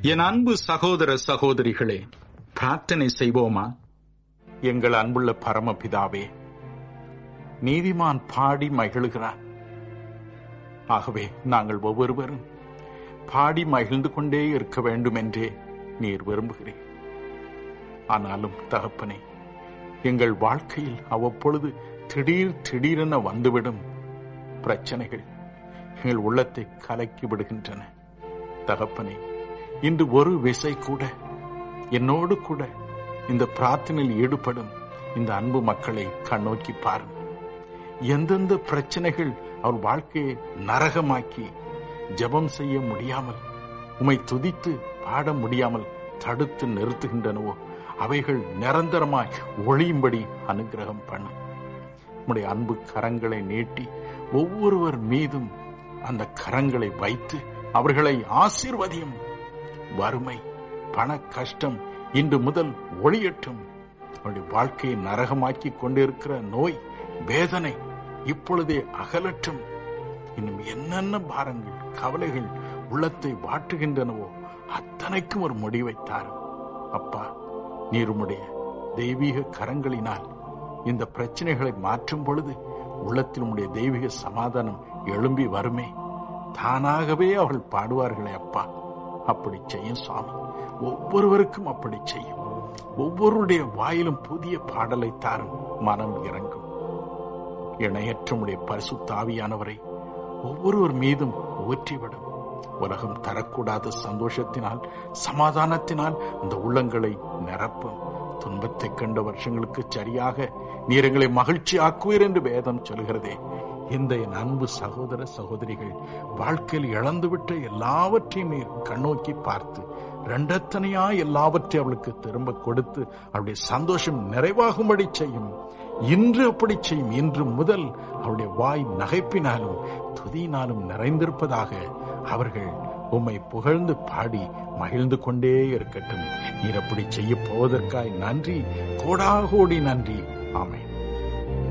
என் அன்பு சகோதர சகோதரிகளே பிரார்த்தனை செய்வோமா எங்கள் அன்புள்ள பரமபிதாவே நீதிமான் பாடி மகிழுகிறான் ஆகவே நாங்கள் ஒவ்வொருவரும் பாடி மகிழ்ந்து கொண்டே இருக்க வேண்டும் என்றே நீர் விரும்புகிறேன் ஆனாலும் தகப்பனே எங்கள் வாழ்க்கையில் அவ்வப்பொழுது திடீர் திடீரென வந்துவிடும் பிரச்சனைகள் எங்கள் உள்ளத்தை கலக்கி விடுகின்றன தகப்பனே இன்று ஒரு விசை கூட என்னோடு கூட இந்த பிரார்த்தனையில் ஈடுபடும் இந்த அன்பு மக்களை கண்ணோக்கி பாரும் எந்தெந்த பிரச்சனைகள் அவர் வாழ்க்கையை நரகமாக்கி ஜெபம் செய்ய முடியாமல் உமை துதித்து பாட முடியாமல் தடுத்து நிறுத்துகின்றனவோ அவைகள் நிரந்தரமாய் ஒளியும்படி அனுகிரகம் பண்ணும் உம்முடைய அன்பு கரங்களை நீட்டி ஒவ்வொருவர் மீதும் அந்த கரங்களை வைத்து அவர்களை ஆசீர்வதியும் வறுமை பண கஷ்டம் இன்று முதல் ஒளியட்டும் அவருடைய வாழ்க்கையை நரகமாக்கி கொண்டிருக்கிற நோய் வேதனை இப்பொழுதே அகலட்டும் இன்னும் என்னென்ன பாரங்கள் கவலைகள் உள்ளத்தை வாட்டுகின்றனவோ அத்தனைக்கும் ஒரு முடிவை தாரும் அப்பா நீர் உம்முடைய தெய்வீக கரங்களினால் இந்த பிரச்சனைகளை மாற்றும் பொழுது உள்ளத்தில் உம்முடைய தெய்வீக சமாதானம் எழும்பி வருமே தானாகவே அவர்கள் பாடுவார்களே அப்பா அப்படி செய்யும் சுவாமி ஒவ்வொருவருக்கும் அப்படி செய்யும் ஒவ்வொருடைய வாயிலும் புதிய பாடலை தாரும் மனம் இறங்கும் இணையற்றமுடைய பரிசுத்தாவியானவரை ஒவ்வொருவர் மீதும் ஊற்றிவிடும் உலகம் தரக்கூடாத சந்தோஷத்தினால் சமாதானத்தினால் அந்த உள்ளங்களை நிரப்பும் துன்பத்தை கண்ட வருஷங்களுக்கு சரியாக நீர் எங்களை மகிழ்ச்சி ஆக்குவீர் என்று வேதம் சொல்கிறதே இந்த என் அன்பு சகோதர சகோதரிகள் வாழ்க்கையில் இழந்துவிட்ட எல்லாவற்றையும் நீர் கண்ணோக்கி பார்த்து ரெண்டத்தனையா எல்லாவற்றையும் அவளுக்கு திரும்ப கொடுத்து அவளுடைய சந்தோஷம் நிறைவாகும்படி செய்யும் இன்று அப்படி செய்யும் இன்று முதல் அவருடைய வாய் நகைப்பினாலும் துதியினாலும் நிறைந்திருப்பதாக அவர்கள் உம்மை புகழ்ந்து பாடி மகிழ்ந்து கொண்டே இருக்கட்டும் நீர் அப்படி செய்ய போவதற்காய் நன்றி கோடாகோடி நன்றி ஆமென்